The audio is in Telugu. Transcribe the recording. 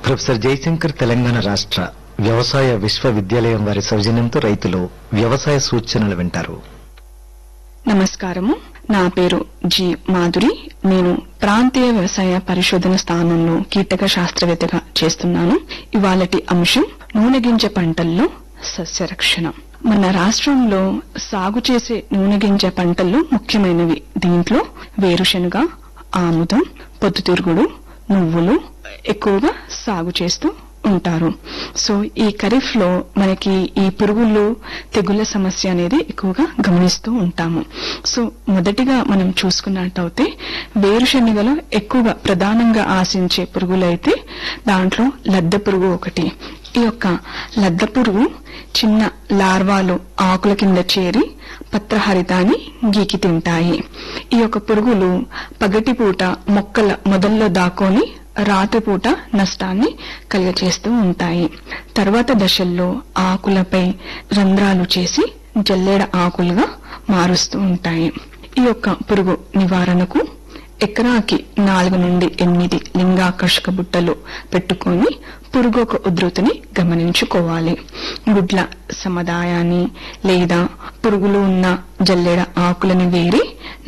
ప్రొఫెసర్ జయశంకర్ తెలంగాణ రాష్ట్ర వ్యవసాయ విశ్వవిద్యాలయం వారి సౌజన్యంతో రైతులు వ్యవసాయ సూచనలు వింటారు నమస్కారము నా పేరు జి మాధురి నేను ప్రాంతీయ వ్యవసాయ పరిశోధన స్థానంలో కీటక శాస్త్రవేత్తగా చేస్తున్నాను ఇవాళటి అంశం నూనె గింజ పంటల్లో సస్యరక్షణ మన రాష్ట్రంలో సాగు చేసే నూనె గింజ పంటల్లో ముఖ్యమైనవి దీంట్లో వేరుశనగ ఆముదం పొద్దుతిరుగుడు నువ్వులు ఎక్కువగా సాగు చేస్తూ ఉంటారు సో ఈ ఖరీఫ్ లో మనకి ఈ పురుగులు తెగుళ్ల సమస్య అనేది ఎక్కువగా గమనిస్తూ ఉంటాము సో మొదటిగా మనం చూసుకున్నట్టయితే వేరుశనగలో ఎక్కువగా ప్రధానంగా ఆశించే పురుగులైతే దాంట్లో లద్దె పురుగు ఒకటి ఈ యొక్క లద్దె పురుగు చిన్న లార్వాలు ఆకుల కింద చేరి పత్రహరితాన్ని గీకి తింటాయి ఈ యొక్క పురుగులు పగటిపూట మొక్కల మొదల్లో దాక్కొని రాత్రిపూట నష్టాన్ని కలుగచేస్తూ ఉంటాయి తర్వాత దశల్లో ఆకులపై రంధ్రాలు చేసి జల్లేడ ఆకులుగా మారుస్తూ ఉంటాయి ఈ యొక్క పురుగు నివారణకు ఎకరాకి నాలుగు నుండి ఎనిమిది లింగాకర్షక బుట్టలు పెట్టుకొని పురుగు ఒక ఉధృతిని గమనించుకోవాలి గుడ్ల సముదాయాన్ని లేదా పురుగులు ఉన్న జల్లెడ ఆకులని వేరి